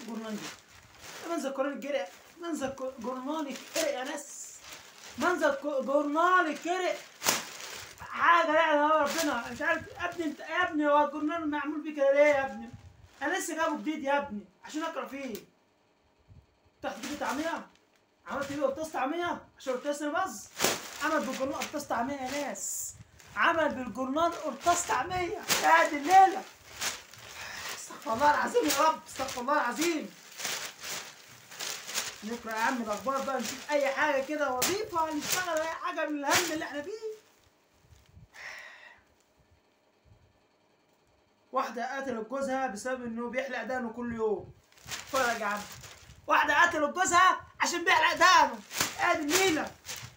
الجرنان دي ده منظر جرنان الجرق منظر ك- جرنان الكرق يا ناس منظر ك- جرنان الكرق حاجه لا يا ربنا مش عارف يا ابني انت يا ابني هو الجرنان معمول بيه كده ليه يا ابني انا لسه جايبه جديد يا ابني عشان اقرا فيه تحت كده طعميه عملت ايه قرطاس طعميه عشان قرطاس باظ عمل بالجرنان قرطاس طعميه يا ناس عمل بالجرنان قرطاس طعميه يا دي الليله استغفر الله العظيم يا رب استغفر الله العظيم نقرا يا عم الاخبار بقى نشوف اي حاجه كده وظيفه نشتغل اي حاجه من الهم اللي احنا فيه واحدة قتلت جوزها بسبب انه بيحلق دقنه كل يوم اتفرج يا عم واحدة قتلت جوزها عشان بيحلق دقنه ادي النيلة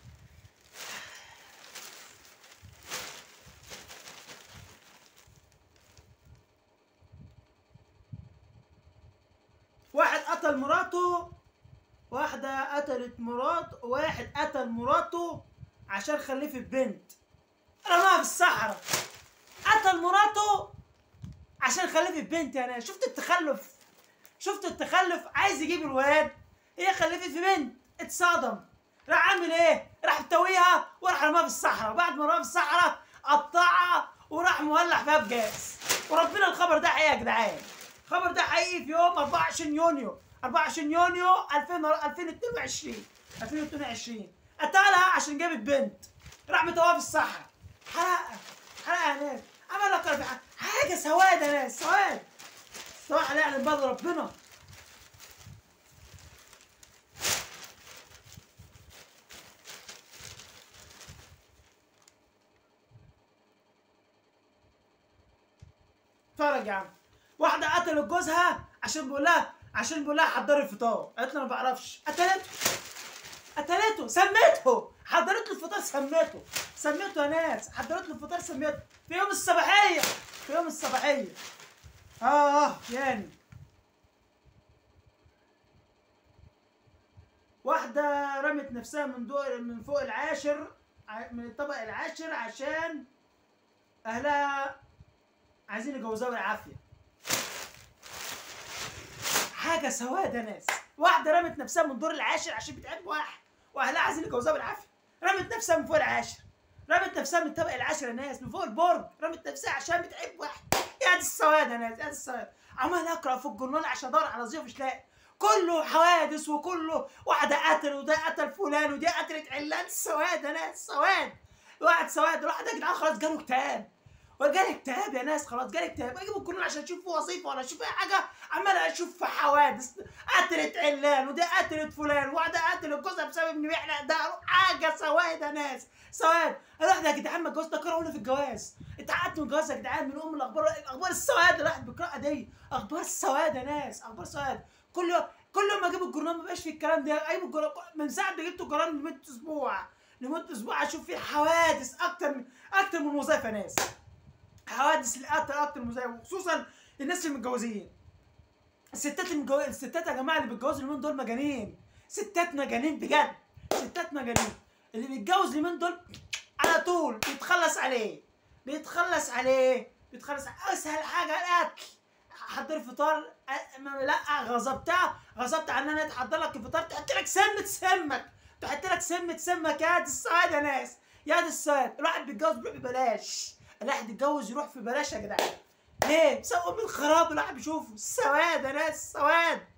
واحد قتل مراته واحدة قتلت مرات واحد قتل مراته عشان خلفت بنت رماها في الصحراء قتل مراته عشان خلفت بنت يا ناس شفت التخلف شفت التخلف عايز يجيب الواد هي خلفت في بنت اتصدم راح عامل ايه؟ راح متويها وراح رماها في الصحراء بعد ما رماها في الصحراء قطعها وراح مولع فيها بجاز وربنا الخبر ده حقيقي يا جدعان الخبر ده حقيقي في يوم 24 يونيو 24 يونيو 2000 2022 2022 قتلها عشان جابت بنت راح متوها في الصحراء حرقها حرقها يا ناس عمل لك في ح- حاجه سواد يا ناس سواد صراحه لا يعلم بال ربنا اتفرج يا عم واحدة قتلت جوزها عشان بيقول لها عشان بيقول لها حضري الفطار قالت له انا ما بعرفش قتلته قتلته سميته حضرت له الفطار سميته سميته يا ناس حضرت له الفطار سميته في يوم الصباحية في يوم الصباحية اه يعني واحدة رمت نفسها من دور من فوق العاشر ع- من الطبق العاشر عشان أهلها عايزين يجوزوها بالعافية حاجة سواد يا ناس واحدة رمت نفسها من الدور العاشر عشان بتحب واحد وأهلها عايزين يجوزوها بالعافية رمت نفسها من فوق العاشر رمت نفسها من الطبق العاشر يا ناس من فوق البرج رمت نفسها عشان بتحب واحد يا دي السواد يا ناس يا دي السواد عمال اقرا في الجورنال عشان ادور على ضيوف مش لاقي كله حوادث وكله واحدة قتل وده قتل فلان ودي قتلت علان سواد يا ناس سواد واحد سواد الواحد ده يا جدعان خلاص جاله اكتئاب وجالي اكتئاب يا ناس خلاص جالي اكتئاب اجيب الجورنال عشان اشوف فيه وظيفه ولا اشوف اي حاجه عمال اشوف في حوادث قتلت علان ودي قتلت فلان واحده قتلت جوزها بسبب انه يحلق دقنه حاجه سواد يا ناس سواد الواحد يا جدعان ما الجواز ده كرهونا في الجواز انت قعدت من الجواز يا جدعان من ام الاخبار الاخبار السواد اللي الواحد بيقراها دي اخبار السواد يا ناس اخبار سواد كل يوم كل يوم ما اجيب الجورنال ما بقاش فيه الكلام ده اي الجورنال من ساعه ما جبت الجورنال لمده اسبوع لمده اسبوع اشوف فيه حوادث اكتر من اكتر من وظائف يا ناس حوادث القتل اكتر من وظائف وخصوصا الناس اللي متجوزين الستات اللي متجو... الستات يا جماعه اللي بيتجوزوا اليومين دول مجانين ستات مجانين بجد ستات مجانين اللي بيتجوز اليومين دول على طول بيتخلص عليه بيتخلص عليه بيتخلص عليه. اسهل حاجه الاكل حضر فطار أ- ما- لا غصبتها غصبت عن انها تحضر لك الفطار تحط لك سمة سمك تحط لك سمة سمك يا دي السواد يا ناس يا دي السواد الواحد بيتجوز بيروح ببلاش الواحد يتجوز يروح في بلاش يا جدعان ليه؟ بسبب من الخراب اللي الواحد بيشوفه السواد يا ناس سواد